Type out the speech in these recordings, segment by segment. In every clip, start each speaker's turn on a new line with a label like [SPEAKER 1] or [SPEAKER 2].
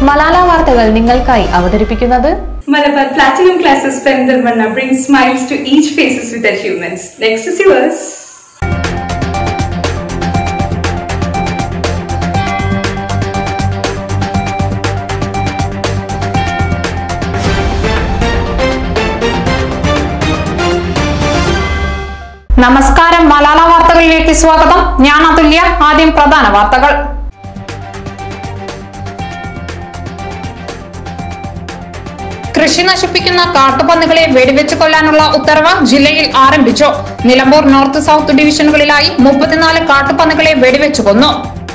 [SPEAKER 1] മലാല വാർത്തകൾ നിങ്ങൾക്കായി അവതരിപ്പിക്കുന്നത്
[SPEAKER 2] Malabar Platinum Classes Perinthalmanna brings smiles to each faces with achievements. Next is yours.
[SPEAKER 1] നമസ്കാരം മലാല വാർത്തകളിലേക്ക് സ്വാഗതം ഞാൻ അതുല്യ ആദ്യം പ്രധാന വാർത്തകൾ കൃഷി നശിപ്പിക്കുന്ന കാട്ടുപന്നികളെ വെടിവെച്ച് കൊല്ലാനുള്ള ഉത്തരവ് ജില്ലയിൽ ആരംഭിച്ചു നിലമ്പൂർ നോർത്ത് സൗത്ത് ഡിവിഷനുകളിലായി മുപ്പത്തിനാല് കാട്ടുപന്നികളെ വെടിവെച്ചു കൊന്നു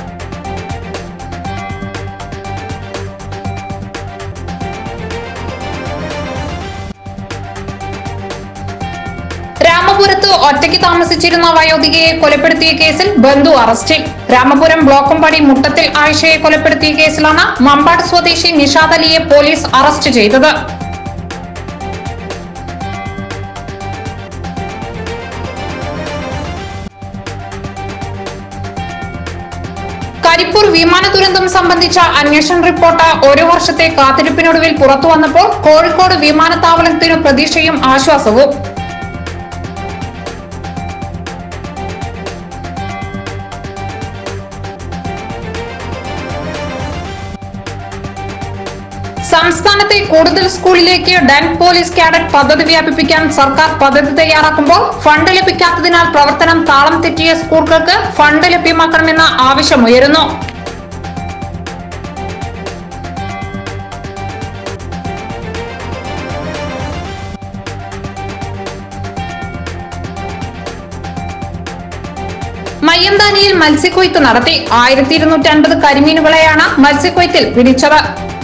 [SPEAKER 1] രാമപുരത്ത് ഒറ്റയ്ക്ക് താമസിച്ചിരുന്ന വയോധികയെ കൊലപ്പെടുത്തിയ കേസിൽ ബന്ധു അറസ്റ്റിൽ രാമപുരം ബ്ലോക്കംപടി മുട്ടത്തിൽ ആയിഷയെ കൊലപ്പെടുത്തിയ കേസിലാണ് മമ്പാട് സ്വദേശി നിഷാദ് അലിയെ പോലീസ് അറസ്റ്റ് ചെയ്തത് കരിപ്പൂർ വിമാന ദുരന്തം സംബന്ധിച്ച അന്വേഷണ റിപ്പോർട്ട് ഒരു വർഷത്തെ കാത്തിരിപ്പിനൊടുവിൽ പുറത്തു വന്നപ്പോൾ കോഴിക്കോട് വിമാനത്താവളത്തിനു പ്രതീക്ഷയും ആശ്വാസവും സംസ്ഥാനത്തെ കൂടുതൽ സ്കൂളിലേക്ക് ഡൻ പോലീസ് കാഡറ്റ് പദ്ധതി വ്യാപിപ്പിക്കാൻ സർക്കാർ പദ്ധതി തയ്യാറാക്കുമ്പോൾ ഫണ്ട് ലഭിക്കാത്തതിനാൽ പ്രവർത്തനം താളം തെറ്റിയ സ്കൂളുകൾക്ക് ഫണ്ട് ലഭ്യമാക്കണമെന്ന ആവശ്യമുയരുന്നു മയ്യന്താനിയിൽ മത്സ്യക്കൊയ്ത്ത് നടത്തി ആയിരത്തി ഇരുന്നൂറ്റി അൻപത് കരിമീനുകളെയാണ് മത്സ്യക്കൊയ്ത്തിൽ പിടിച്ചത്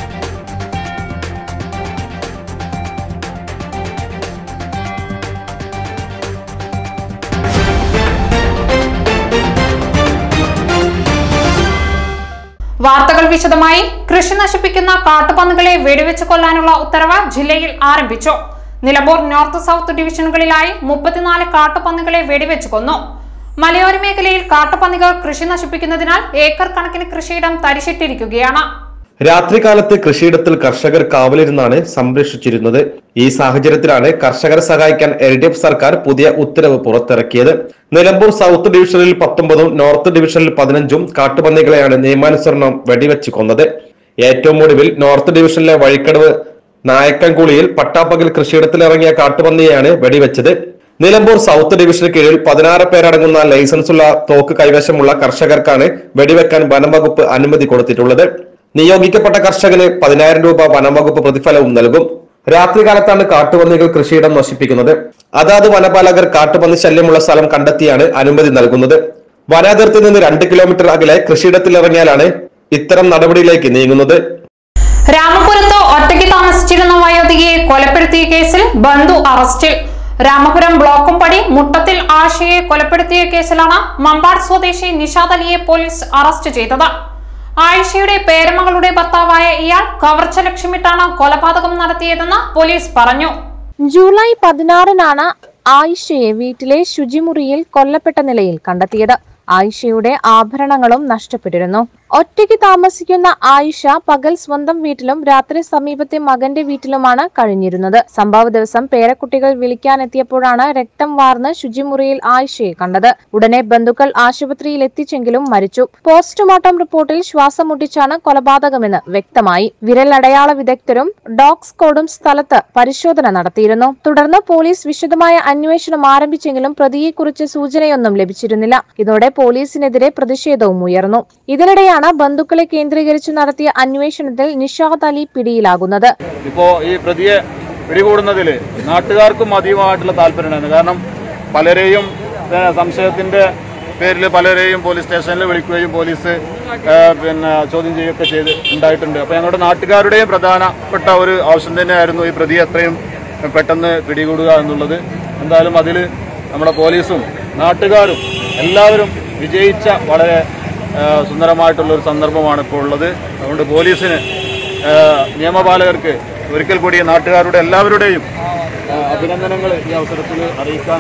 [SPEAKER 1] വാർത്തകൾ വിശദമായി കൃഷി നശിപ്പിക്കുന്ന കാട്ടുപന്നികളെ വെടിവെച്ച് കൊല്ലാനുള്ള ഉത്തരവ് ജില്ലയിൽ ആരംഭിച്ചു നിലമ്പൂർ നോർത്ത് സൗത്ത് ഡിവിഷനുകളിലായി മുപ്പത്തിനാല് കാട്ടുപന്നികളെ വെടിവെച്ച് കൊന്നു മലയോര മേഖലയിൽ കാട്ടുപന്നികൾ കൃഷി നശിപ്പിക്കുന്നതിനാൽ ഏക്കർ കണക്കിന് കൃഷിയിടം തരിശിട്ടിരിക്കുകയാണ്
[SPEAKER 3] രാത്രികാലത്ത് കൃഷിയിടത്തിൽ കർഷകർ കാവലിരുന്നാണ് സംരക്ഷിച്ചിരുന്നത് ഈ സാഹചര്യത്തിലാണ് കർഷകരെ സഹായിക്കാൻ എൽ ഡി എഫ് സർക്കാർ പുതിയ ഉത്തരവ് പുറത്തിറക്കിയത് നിലമ്പൂർ സൗത്ത് ഡിവിഷനിൽ പത്തൊമ്പതും നോർത്ത് ഡിവിഷനിൽ പതിനഞ്ചും കാട്ടുപന്നികളെയാണ് നിയമാനുസരണം വെടിവെച്ച് കൊന്നത് ഏറ്റവും ഒടുവിൽ നോർത്ത് ഡിവിഷനിലെ വഴിക്കടവ് നായക്കൻകുളിയിൽ പട്ടാപ്പകൽ കൃഷിയിടത്തിലിറങ്ങിയ കാട്ടുപന്നിയെയാണ് വെടിവെച്ചത് നിലമ്പൂർ സൗത്ത് ഡിവിഷന് കീഴിൽ പതിനാറ് പേരടങ്ങുന്ന ലൈസൻസുള്ള തോക്ക് കൈവശമുള്ള കർഷകർക്കാണ് വെടിവെക്കാൻ വനംവകുപ്പ് അനുമതി കൊടുത്തിട്ടുള്ളത് നിയോഗിക്കപ്പെട്ട കർഷകന് പതിനായിരം രൂപ വനംവകുപ്പ് പ്രതിഫലവും നൽകും രാത്രികാലത്താണ് കാട്ടുപന്നികൾ കൃഷിയിടം നശിപ്പിക്കുന്നത് അതാത് വനപാലകർ കാട്ടുപന്നി ശല്യമുള്ള സ്ഥലം കണ്ടെത്തിയാണ് അനുമതി നൽകുന്നത് വനാതിർത്തി നിന്ന് രണ്ട് കിലോമീറ്റർ അകലെ കൃഷിയിടത്തിൽ ഇറങ്ങിയാലാണ് ഇത്തരം നടപടിയിലേക്ക് നീങ്ങുന്നത്
[SPEAKER 1] രാമപുരത്ത് ഒറ്റയ്ക്ക് താമസിച്ചിരുന്ന വയോധികയെ കൊലപ്പെടുത്തിയ കേസിൽ ബന്ധു അറസ്റ്റിൽ രാമപുരം ബ്ലോക്കുംപടി മുട്ടത്തിൽ ആശയെ കൊലപ്പെടുത്തിയ കേസിലാണ് മമ്പാട് സ്വദേശി നിഷാദ് അലിയെ പോലീസ് അറസ്റ്റ് ചെയ്തത് ആയിഷയുടെ പേരമകളുടെ ഭർത്താവായ ഇയാൾ കവർച്ച ലക്ഷ്യമിട്ടാണ് കൊലപാതകം നടത്തിയതെന്ന് പോലീസ് പറഞ്ഞു
[SPEAKER 4] ജൂലൈ പതിനാറിനാണ് ആയിഷയെ വീട്ടിലെ ശുചിമുറിയിൽ കൊല്ലപ്പെട്ട നിലയിൽ കണ്ടെത്തിയത് ആയിഷയുടെ ആഭരണങ്ങളും നഷ്ടപ്പെട്ടിരുന്നു ഒറ്റയ്ക്ക് താമസിക്കുന്ന ആയിഷ പകൽ സ്വന്തം വീട്ടിലും രാത്രി സമീപത്തെ മകന്റെ വീട്ടിലുമാണ് കഴിഞ്ഞിരുന്നത് സംഭവ ദിവസം പേരക്കുട്ടികൾ വിളിക്കാനെത്തിയപ്പോഴാണ് രക്തം വാർന്ന് ശുചിമുറിയിൽ ആയിഷയെ കണ്ടത് ഉടനെ ബന്ധുക്കൾ ആശുപത്രിയിൽ എത്തിച്ചെങ്കിലും മരിച്ചു പോസ്റ്റ്മോർട്ടം റിപ്പോർട്ടിൽ ശ്വാസം മുട്ടിച്ചാണ് കൊലപാതകമെന്ന് വ്യക്തമായി വിരലടയാള വിദഗ്ധരും ഡോഗ് സ്ക്വാഡും സ്ഥലത്ത് പരിശോധന നടത്തിയിരുന്നു തുടർന്ന് പോലീസ് വിശദമായ അന്വേഷണം ആരംഭിച്ചെങ്കിലും പ്രതിയെക്കുറിച്ച് സൂചനയൊന്നും ലഭിച്ചിരുന്നില്ല ഇതോടെ പോലീസിനെതിരെ പ്രതിഷേധവും ഉയർന്നു ഇതിനിടെയാണ് ബന്ധുക്കളെ കേന്ദ്രീകരിച്ച് നടത്തിയ അന്വേഷണത്തിൽ നിഷാദ് അലി പിടിയിലാകുന്നത്
[SPEAKER 5] ഇപ്പോ ഈ പ്രതിയെ പിടികൂടുന്നതിൽ നാട്ടുകാർക്കും അധികമായിട്ടുള്ള താല്പര്യമുണ്ടായിരുന്നു കാരണം പലരെയും ഏ, സംശയത്തിന്റെ പേരിൽ പലരെയും പോലീസ് സ്റ്റേഷനിൽ വിളിക്കുകയും പോലീസ് ഏ, പിന്നെ ചോദ്യം ചെയ്യുകയൊക്കെ ചെയ്ത് ഉണ്ടായിട്ടുണ്ട് അപ്പോൾ ഞങ്ങളുടെ നാട്ടുകാരുടെയും പ്രധാനപ്പെട്ട ഒരു ആവശ്യം തന്നെയായിരുന്നു ഈ പ്രതിയെ എത്രയും പെട്ടെന്ന് പിടികൂടുക എന്നുള്ളത് എന്തായാലും അതിൽ നമ്മുടെ പോലീസും നാട്ടുകാരും എല്ലാവരും വിജയിച്ച വളരെ ആ, സുന്ദരമായിട്ടുള്ള ഒരു സന്ദർഭമാണ് ഇപ്പോൾ ഉള്ളത് അതുകൊണ്ട് പോലീസിന് ആ, നിയമപാലകർക്ക് ഒരിക്കൽ കൂടി നാട്ടുകാരുടെ എല്ലാവരുടെയും ആ, അഭിനന്ദനങ്ങൾ ഈ അവസരത്തിൽ അറിയിക്കാൻ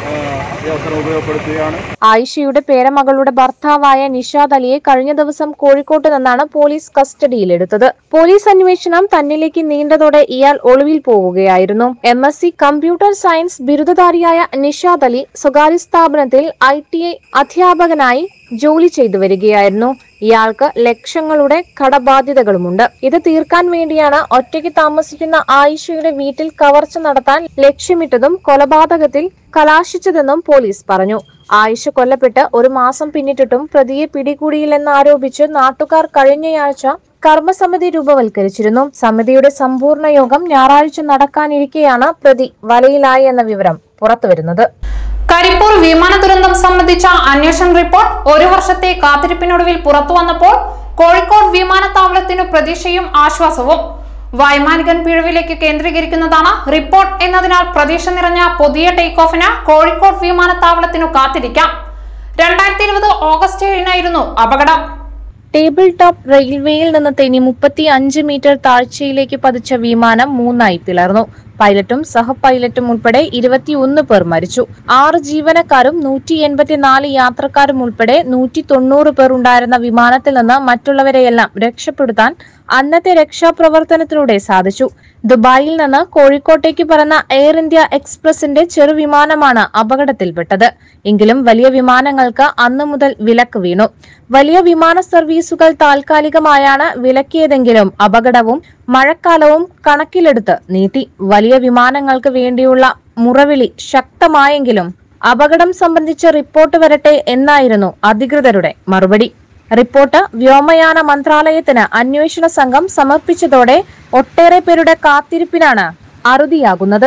[SPEAKER 5] ആ, ഈ അവസരം ഉപയോഗപ്പെടുത്തുകയാണ്
[SPEAKER 4] ആയിഷയുടെ പേരമകളുടെ ഭർത്താവായ നിഷാദ് അലിയെ കഴിഞ്ഞ ദിവസം കോഴിക്കോട്ട് നിന്നാണ് പോലീസ് കസ്റ്റഡിയിലെടുത്തത് പോലീസ് അന്വേഷണം തന്നിലേക്ക് നീണ്ടതോടെ ഇയാൾ ഒളിവിൽ പോവുകയായിരുന്നു M S C computer science ബിരുദധാരിയായ നിഷാദ് അലി സ്വകാര്യ സ്ഥാപനത്തിൽ ഐ ടി ഐ അധ്യാപകനായി ജോലി ചെയ്തു വരികയായിരുന്നു ഇയാൾക്ക് ലക്ഷങ്ങളുടെ കടബാധ്യതകളുമുണ്ട് ഇത് തീർക്കാൻ വേണ്ടിയാണ് ഒറ്റയ്ക്ക് താമസിക്കുന്ന ആയിഷയുടെ വീട്ടിൽ കവർച്ച നടത്താൻ ലക്ഷ്യമിട്ടതും കൊലപാതകത്തിൽ കലാശിച്ചതെന്നും പോലീസ് പറഞ്ഞു ആയിഷ കൊല്ലപ്പെട്ട് ഒരു മാസം പിന്നിട്ടിട്ടും പ്രതിയെ പിടികൂടിയില്ലെന്നാരോപിച്ച് നാട്ടുകാർ കഴിഞ്ഞയാഴ്ച കർമ്മസമിതി രൂപവൽക്കരിച്ചിരുന്നു സമിതിയുടെ സമ്പൂർണ്ണ യോഗം ഞായറാഴ്ച നടക്കാനിരിക്കെയാണ് പ്രതി വലയിലായി എന്ന വിവരം പുറത്തുവരുന്നത്
[SPEAKER 1] കരിപ്പൂർ വിമാന ദുരന്തം സംബന്ധിച്ച അന്വേഷണ റിപ്പോർട്ട് ഒരു വർഷത്തെ കാത്തിരിപ്പിനൊടുവിൽ പുറത്തു വന്നപ്പോൾ കോഴിക്കോട് വിമാനത്താവളത്തിനു പ്രതീക്ഷയും ആശ്വാസവും വൈമാനികൻ പിഴവിലേക്ക് കേന്ദ്രീകരിക്കുന്നതാണ് റിപ്പോർട്ട് എന്നതിനാൽ പ്രതീക്ഷ നിറഞ്ഞ പുതിയ ടേക്ക് ഓഫിന് കോഴിക്കോട് വിമാനത്താവളത്തിനു കാത്തിരിക്കാം രണ്ടായിരത്തി ഇരുപത് ഓഗസ്റ്റ് ഏഴിനായിരുന്നു അപകടം
[SPEAKER 4] ടേബിൾ ടോപ്പ് റെയിൽവേയിൽ നിന്ന് തെന്നി മുപ്പത്തി അഞ്ച് മീറ്റർ താഴ്ചയിലേക്ക് പതിച്ച വിമാനം മൂന്നായി പിളർന്നു പൈലറ്റും സഹ പൈലറ്റും ഉൾപ്പെടെ ഇരുപത്തിയൊന്ന് പേർ മരിച്ചു ആറ് ജീവനക്കാരും നൂറ്റി എൺപത്തിനാല് യാത്രക്കാരും ഉൾപ്പെടെ നൂറ്റി തൊണ്ണൂറ് പേർ ഉണ്ടായിരുന്ന വിമാനത്തിൽ നിന്ന് മറ്റുള്ളവരെയെല്ലാം രക്ഷപ്പെടുത്താൻ അന്നത്തെ രക്ഷാപ്രവർത്തനത്തിലൂടെ സാധിച്ചു ദുബായിൽ നിന്ന് കോഴിക്കോട്ടേക്ക് പറന്ന എയർ ഇന്ത്യ എക്സ്പ്രസിന്റെ ചെറുവിമാനമാണ് അപകടത്തിൽപ്പെട്ടത് എങ്കിലും വലിയ വിമാനങ്ങൾക്ക് അന്നു മുതൽ വിലക്ക് വീണു വലിയ വിമാന സർവീസുകൾ താൽക്കാലികമായാണ് വിലക്കിയതെങ്കിലും അപകടവും മഴക്കാലവും കണക്കിലെടുത്ത് നീട്ടി വലിയ വിമാനങ്ങൾക്ക് വേണ്ടിയുള്ള മുറവിളി ശക്തമായെങ്കിലും അപകടം സംബന്ധിച്ച് റിപ്പോർട്ട് വരട്ടെ എന്നായിരുന്നു അധികൃതരുടെ മറുപടി റിപ്പോർട്ട് വ്യോമയാന മന്ത്രാലയത്തിന് അന്വേഷണ സംഘം സമർപ്പിച്ചതോടെ ഒട്ടേറെ പേരുടെ കാത്തിരിപ്പിനാണ് അറുതിയാകുന്നത്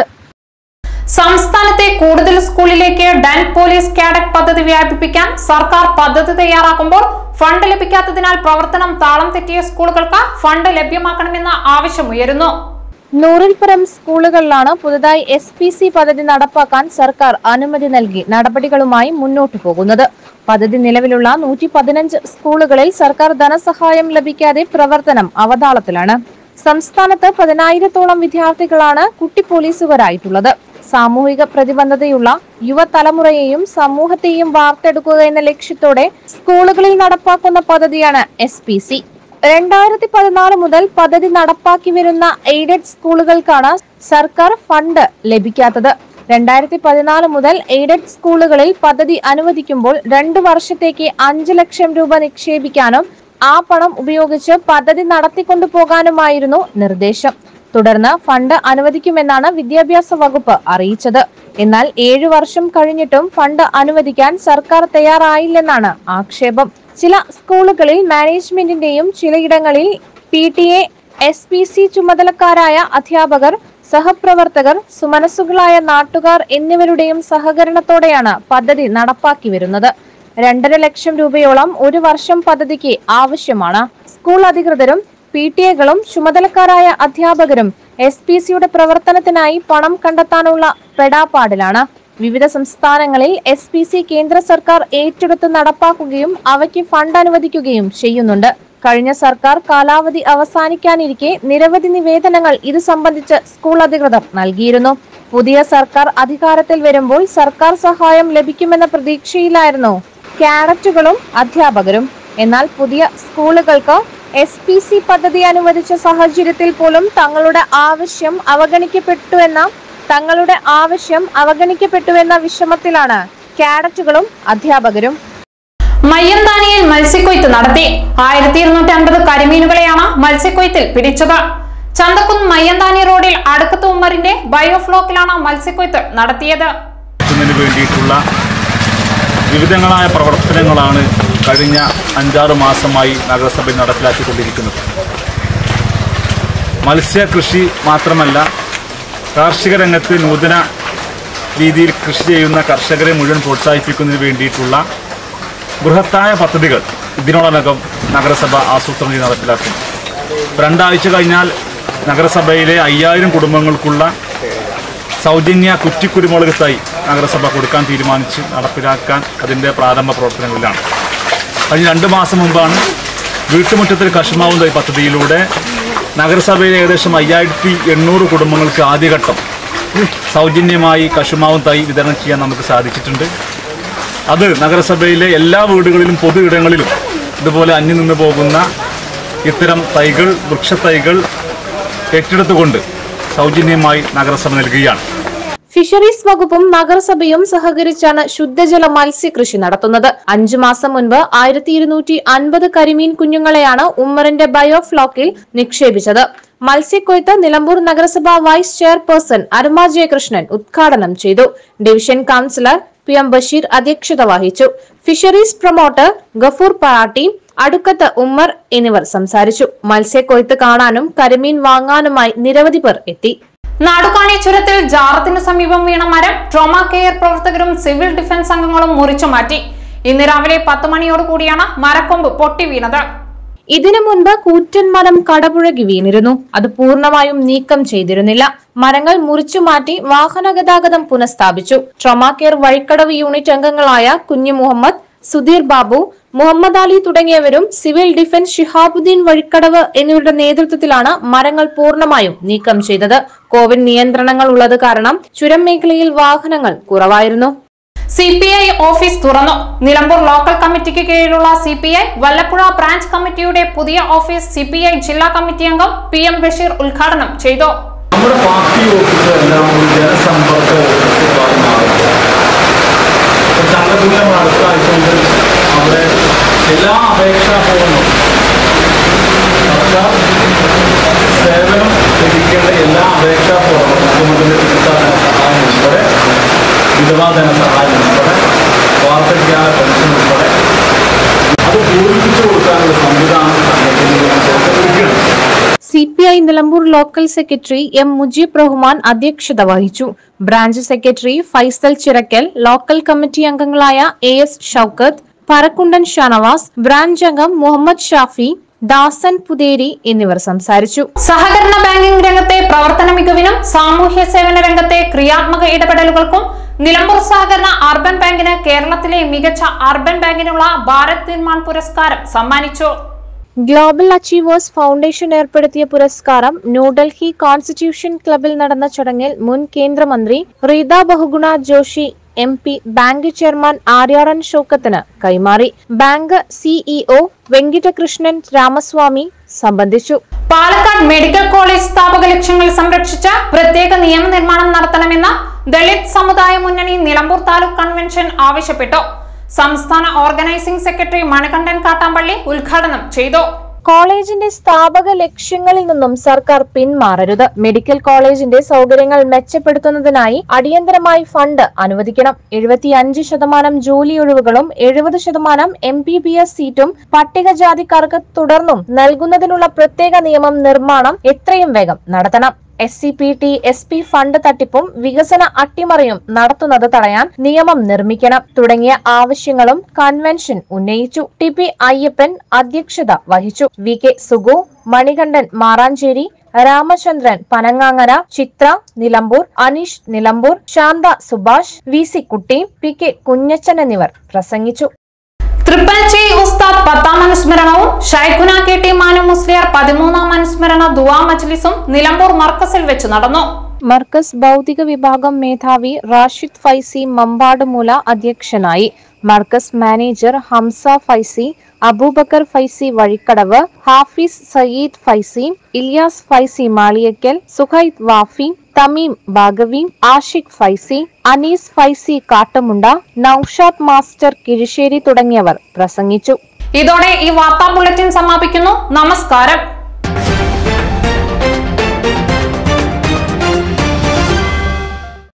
[SPEAKER 1] സംസ്ഥാനത്തെ കൂടുതൽ സ്കൂളിലേക്ക് ഡൻ പോലീസ് കാഡറ്റ് പദ്ധതി വ്യാപിപ്പിക്കാൻ സർക്കാർ പദ്ധതി തയ്യാറാക്കുമ്പോൾ ഫണ്ട് ലഭിക്കാത്തതിനാൽ പ്രവർത്തനം താളം തെറ്റിയ സ്കൂളുകൾക്ക് ഫണ്ട് ലഭ്യമാക്കണമെന്ന ആവശ്യമുയരുന്നു
[SPEAKER 4] നൂറിൽപ്പുറം സ്കൂളുകളിലാണ് പുതുതായി എസ് പി സി പദ്ധതി നടപ്പാക്കാൻ സർക്കാർ അനുമതി നൽകി നടപടികളുമായി മുന്നോട്ടു പോകുന്നത് പദ്ധതി നിലവിലുള്ള നൂറ്റി പതിനഞ്ച് സ്കൂളുകളിൽ സർക്കാർ ധനസഹായം ലഭിക്കാതെ പ്രവർത്തനം അവതാളത്തിലാണ് സംസ്ഥാനത്ത് പതിനായിരത്തോളം വിദ്യാർത്ഥികളാണ് കുട്ടി പോലീസുകാരായിട്ടുള്ളത് സാമൂഹിക പ്രതിബദ്ധതയുള്ള യുവതലമുറയെയും സമൂഹത്തെയും വാർത്തെടുക്കുക എന്ന ലക്ഷ്യത്തോടെ സ്കൂളുകളിൽ നടപ്പാക്കുന്ന പദ്ധതിയാണ് എസ് പി സി രണ്ടായിരത്തി പതിനാല് മുതൽ പദ്ധതി നടപ്പാക്കി വരുന്ന എയ്ഡഡ് സ്കൂളുകൾക്കാണ് സർക്കാർ ഫണ്ട് ലഭിക്കാത്തത് രണ്ടായിരത്തി പതിനാല് മുതൽ എയ്ഡഡ് സ്കൂളുകളിൽ പദ്ധതി അനുവദിക്കുമ്പോൾ രണ്ടു വർഷത്തേക്ക് അഞ്ച് ലക്ഷം രൂപ നിക്ഷേപിക്കാനും ആ പണം ഉപയോഗിച്ച് പദ്ധതി നടത്തിക്കൊണ്ടു പോകാനുമായിരുന്നു നിർദ്ദേശം തുടർന്ന് ഫണ്ട് അനുവദിക്കുമെന്നാണ് വിദ്യാഭ്യാസ വകുപ്പ് അറിയിച്ചത് എന്നാൽ ഏഴു വർഷം കഴിഞ്ഞിട്ടും ഫണ്ട് അനുവദിക്കാൻ സർക്കാർ തയ്യാറായില്ലെന്നാണ് ആക്ഷേപം ചില സ്കൂളുകളിൽ മാനേജ്മെന്റിന്റെയും ചിലയിടങ്ങളിൽ P T A S P C ചുമതലക്കാരായ അധ്യാപകർ സഹപ്രവർത്തകർ സുമനസ്സുകളായ നാട്ടുകാർ എന്നിവരുടെയും സഹകരണത്തോടെയാണ് പദ്ധതി നടപ്പാക്കി വരുന്നത് രണ്ടര ലക്ഷം രൂപയോളം ഒരു വർഷം പദ്ധതിക്ക് ആവശ്യമാണ് സ്കൂൾ അധികൃതരും പി ടി എകളും ചുമതലക്കാരായ അധ്യാപകരും എസ് പി സിയുടെ പ്രവർത്തനത്തിനായി പണം കണ്ടെത്താനുള്ള പെടാപ്പാടിലാണ് വിവിധ സംസ്ഥാനങ്ങളിൽ എസ് പി സി കേന്ദ്ര സർക്കാർ ഏറ്റെടുത്ത് നടപ്പാക്കുകയും അവയ്ക്ക് ഫണ്ട് അനുവദിക്കുകയും ചെയ്യുന്നുണ്ട് കഴിഞ്ഞ സർക്കാർ കാലാവധി അവസാനിക്കാനിരിക്കെ നിരവധി നിവേദനങ്ങൾ ഇത് സംബന്ധിച്ച് സ്കൂൾ അധികൃതർ നൽകിയിരുന്നു പുതിയ സർക്കാർ അധികാരത്തിൽ വരുമ്പോൾ സർക്കാർ സഹായം ലഭിക്കുമെന്ന പ്രതീക്ഷയിലായിരുന്നു കാഡറ്റുകളും അധ്യാപകരും എന്നാൽ പുതിയ സ്കൂളുകൾക്ക് എസ് പി സി പദ്ധതി അനുവദിച്ച സാഹചര്യത്തിൽ പോലും തങ്ങളുടെ ആവശ്യം അവഗണിക്കപ്പെട്ടുവെന്ന തങ്ങളുടെ ആവശ്യം അവഗണിക്കപ്പെട്ടുവെന്ന വിഷമത്തിലാണ് കാഡറ്റുകളും അധ്യാപകരും
[SPEAKER 1] മയ്യന്താനിയിൽ മത്സ്യക്കൊയ്ത്ത് നടത്തി ആയിരത്തി ഇരുന്നൂറ്റി അൻപത് കരിമീനുകളെയാണ് മത്സ്യക്കൊയ്ത്തിൽ പിടിച്ചത് ചന്തക്കുന്ന് മയ്യന്താനി റോഡിൽ അടുക്കത്ത് ഉമ്മറിന്റെ ബയോഫ്ലോക്കിലാണ് മത്സ്യക്കൊയ്ത്ത് നടത്തിയത്
[SPEAKER 5] ത്തിന് വേണ്ടിയിട്ടുള്ള വിവിധങ്ങളായ പ്രവർത്തനങ്ങളാണ് കഴിഞ്ഞ അഞ്ചാറ് മാസമായി നഗരസഭയിൽ നടപ്പിലാക്കിക്കൊണ്ടിരിക്കുന്നത് മത്സ്യകൃഷി മാത്രമല്ല കാർഷിക രംഗത്ത് നൂതന രീതിയിൽ കൃഷി ചെയ്യുന്ന കർഷകരെ മുഴുവൻ പ്രോത്സാഹിപ്പിക്കുന്നതിന് വേണ്ടിയിട്ടുള്ള ബൃഹത്തായ പദ്ധതികൾ ഇതിനോടകം നഗരസഭ ആസൂത്രണം ചെയ്ത് നടപ്പിലാക്കും രണ്ടാഴ്ച കഴിഞ്ഞാൽ നഗരസഭയിലെ അയ്യായിരം കുടുംബങ്ങൾക്കുള്ള സൗജന്യ കുറ്റിക്കുരുമുളക് തൈ നഗരസഭ കൊടുക്കാൻ തീരുമാനിച്ച് നടപ്പിലാക്കാൻ അതിൻ്റെ പ്രാരംഭ പ്രവർത്തനങ്ങളിലാണ് കഴിഞ്ഞ രണ്ട് മാസം മുമ്പാണ് വീട്ടുമുറ്റത്തിൽ കശുമാവും തൈ പദ്ധതിയിലൂടെ നഗരസഭയിലെ ഏകദേശം അയ്യായിരത്തി എണ്ണൂറ് കുടുംബങ്ങൾക്ക് ആദ്യഘട്ടം
[SPEAKER 6] സൗജന്യമായി കശുമാവും തൈ വിതരണം ചെയ്യാൻ നമുക്ക് സാധിച്ചിട്ടുണ്ട് അത് നഗരസഭയിലെ എല്ലാ വീടുകളിലും പൊതു ഇടങ്ങളിലും ഇതുപോലെ അന്യം നിന്ന് പോകുന്ന ഇത്തരം തൈകൾ വൃക്ഷത്തൈകൾ ഏറ്റെടുത്തുകൊണ്ട് സൗജന്യമായി നഗരസഭ നൽകുകയാണ്
[SPEAKER 4] ഫിഷറീസ് വകുപ്പും നഗരസഭയും സഹകരിച്ചാണ് ശുദ്ധജല മത്സ്യകൃഷി നടത്തുന്നത് അഞ്ചു മാസം മുൻപ് ആയിരത്തി ഇരുന്നൂറ്റി അൻപത് കരിമീൻ കുഞ്ഞുങ്ങളെയാണ് ഉമ്മറിന്റെ ബയോഫ്ലോക്കിൽ നിക്ഷേപിച്ചത് മത്സ്യക്കൊയ്ത്ത് നിലമ്പൂർ നഗരസഭ വൈസ് ചെയർപേഴ്സൺ അരുമ ജയകൃഷ്ണൻ ഉദ്ഘാടനം ചെയ്തു division councillor P M Basheer അധ്യക്ഷത വഹിച്ചു ഫിഷറീസ് പ്രൊമോട്ടർ ഗഫൂർ പറാട്ടി അടുക്കത്ത് ഉമ്മർ എന്നിവർ സംസാരിച്ചു മത്സ്യക്കൊയ്ത്ത് കാണാനും കരിമീൻ വാങ്ങാനുമായി നിരവധി പേർ എത്തി
[SPEAKER 1] നാടുകാണി ചുരത്തിൽ ജാറത്തിനു സമീപം വീണ മരം ട്രോമ കെയർ പ്രവർത്തകരും സിവിൽ ഡിഫൻസ് അംഗങ്ങളും മുറിച്ചു മാറ്റി ഇന്ന് രാവിലെ പത്ത് മണിയോടുകൂടിയാണ് മരക്കൊമ്പ് പൊട്ടി വീണത്
[SPEAKER 4] ഇതിനു മുൻപ് കൂറ്റൻ മരം കടപുഴകി വീണിരുന്നു അത് പൂർണ്ണമായും നീക്കം ചെയ്തിരുന്നില്ല മരങ്ങൾ മുറിച്ചു മാറ്റി വാഹന ഗതാഗതം പുനഃസ്ഥാപിച്ചു ട്രോമാ കെയർ വഴിക്കടവ് യൂണിറ്റ് അംഗങ്ങളായ കുഞ്ഞു മുഹമ്മദ് സുധീർ ബാബു മുഹമ്മദ് അലി തുടങ്ങിയവരും സിവിൽ ഡിഫൻസ് ഷിഹാബുദ്ദീൻ വഴിക്കടവ് എന്നിവരുടെ നേതൃത്വത്തിലാണ് മരങ്ങൾ പൂർണ്ണമായും നീക്കം ചെയ്തത് കോവിഡ് നിയന്ത്രണങ്ങൾ ഉള്ളത് കാരണം ചുരം മേഖലയിൽ വാഹനങ്ങൾ കുറവായിരുന്നു
[SPEAKER 1] സി പി ഐ ഓഫീസ് തുറന്നു നിലമ്പൂർ ലോക്കൽ കമ്മിറ്റിക്ക് കീഴിലുള്ള C P I Vallapuzha branch കമ്മിറ്റിയുടെ പുതിയ ഓഫീസ് സി പി ഐ ജില്ലാ കമ്മിറ്റി അംഗം പി എം ബഷീർ ഉദ്ഘാടനം ചെയ്തു
[SPEAKER 6] നമ്മുടെ പാർട്ടി ഓഫീസ് എല്ലാം ഒരു ജനസമ്പർക്ക ഓഫീസുകളായി മാറുന്നു ചന്തപുരം അടുത്ത ആഴ്ച മുതൽ അവിടെ എല്ലാ അപേക്ഷാ ഫോമും സർക്കാർ സേവനം ലഭിക്കേണ്ട എല്ലാ അപേക്ഷാ ഫോമും മുഖ്യമന്ത്രിയുടെ ചികിത്സാ ധനസഹായം ഉൾപ്പെടെ വിധവാ ധനസഹായം ഉൾപ്പെടെ വാർദ്ധക്യ പെൻഷൻ ഉൾപ്പെടെ അത് പൂരിപ്പിച്ചു കൊടുക്കാനുള്ള സംവിധാനം സംഘടനയിലേക്ക്
[SPEAKER 4] C P I Nilambur local secretary M Mujeeb Rahman അധ്യക്ഷത വഹിച്ചു branch secretary Faisal Chirakkal local committee അംഗങ്ങളായ A S Shoukath Parakkundan Shanavas branch അംഗം മുഹമ്മദ് ഷാഫി ദാസൻ പുതേരി എന്നിവർ സംസാരിച്ചു
[SPEAKER 1] സഹകരണ ബാങ്കിംഗ് രംഗത്തെ പ്രവർത്തന മികവിനും സാമൂഹ്യ സേവന രംഗത്തെ ക്രിയാത്മക ഇടപെടലുകൾക്കും നിലമ്പൂർ സഹകരണ അർബൻ ബാങ്കിന് കേരളത്തിലെ മികച്ച അർബൻ ബാങ്കിനുള്ള ഭാരത് നിർമ്മാൺ പുരസ്കാരം സമ്മാനിച്ചു
[SPEAKER 4] ഗ്ലോബൽ അച്ചീവേഴ്സ് ഫൗണ്ടേഷൻ ഏർപ്പെടുത്തിയ പുരസ്കാരം ന്യൂഡൽഹി കോൺസ്റ്റിറ്റ്യൂഷൻ ക്ലബിൽ നടന്ന ചടങ്ങിൽ മുൻ കേന്ദ്രമന്ത്രി Rita Bahuguna Joshi M P bank chairman Aryadan ഷോക്കത്തിന് കൈമാറി ബാങ്ക് സിഇഒ വെങ്കിട്ടകൃഷ്ണൻ രാമസ്വാമി സംബന്ധിച്ചു
[SPEAKER 1] പാലക്കാട് മെഡിക്കൽ കോളേജ് സ്ഥാപക ലക്ഷ്യങ്ങൾ സംരക്ഷിച്ച പ്രത്യേക നിയമനിർമ്മാണം നടത്തണമെന്ന ദളിത് സമുദായ മുന്നണി നിലമ്പൂർ താലൂക്ക് കൺവെൻഷൻ ആവശ്യപ്പെട്ടു സംസ്ഥാന ഓർഗനൈസിംഗ് സെക്രട്ടറി മണികണ്ഠൻ കാട്ടാമ്പള്ളി ഉദ്ഘാടനം ചെയ്തു
[SPEAKER 4] കോളേജിന്റെ സ്ഥാപക ലക്ഷ്യങ്ങളിൽ നിന്നും സർക്കാർ പിന്മാറരുത് മെഡിക്കൽ കോളേജിന്റെ സൗകര്യങ്ങൾ മെച്ചപ്പെടുത്തുന്നതിനായി അടിയന്തരമായി ഫണ്ട് അനുവദിക്കണം എഴുപത്തിയഞ്ച് ശതമാനം ജോലി ഒഴിവുകളും എഴുപത് ശതമാനം എം ബി ബി എസ് സീറ്റും പട്ടികജാതിക്കാർക്ക് തുടർന്നും നൽകുന്നതിനുള്ള പ്രത്യേക നിയമം നിർമ്മാണം എത്രയും വേഗം നടത്തണം S C P T S P fund തട്ടിപ്പും വികസന അട്ടിമറിയും നടത്തുന്നത് തടയാൻ നിയമം നിർമ്മിക്കണം തുടങ്ങിയ ആവശ്യങ്ങളും കൺവെൻഷൻ ഉന്നയിച്ചു ടി പി അയ്യപ്പൻ അധ്യക്ഷത വഹിച്ചു V K Sugu Manikandan Maranchery Ramachandran Panangangara Chitra Nilambur Aneesh Nilambur Shantha Subhash V C Kutty P K Kunjachan എന്നിവർ പ്രസംഗിച്ചു
[SPEAKER 1] തൃപ്പനച്ചി ഉസ്താദ് പത്താം അനുസ്മരണവും ഷൈഖുന കെ ടി മാനു മുസ്ലിയാർ പതിമൂന്നാം അനുസ്മരണ ദുവാ മജ്ലിസും നിലമ്പൂർ മർക്കസിൽ വെച്ച് നടന്നു
[SPEAKER 4] മർക്കസ് ഭൗതിക വിഭാഗം മേധാവി റാഷിദ് ഫൈസി മമ്പാടുമൂല അധ്യക്ഷനായി മർക്കസ് മാനേജർ ഹംസ ഫൈസി അബൂബക്കർ ഫൈസി വഴിക്കടവ് ഹാഫിസ് സയീദ് ഫൈസി ഇലിയാസ് ഫൈസി മാളിയക്കൽ സുഹൈദ് വാഫി തമീം ബാഗവി ആഷിഖ് ഫൈസി അനീസ് ഫൈസി കാട്ടുമുണ്ട നൌഷാദ് മാസ്റ്റർ കിഴിശ്ശേരി തുടങ്ങിയവർ പ്രസംഗിച്ചു
[SPEAKER 1] ഇതോടെ ഈ വാർത്താ ബുള്ളറ്റിൻ സമാപിക്കുന്നു നമസ്കാരം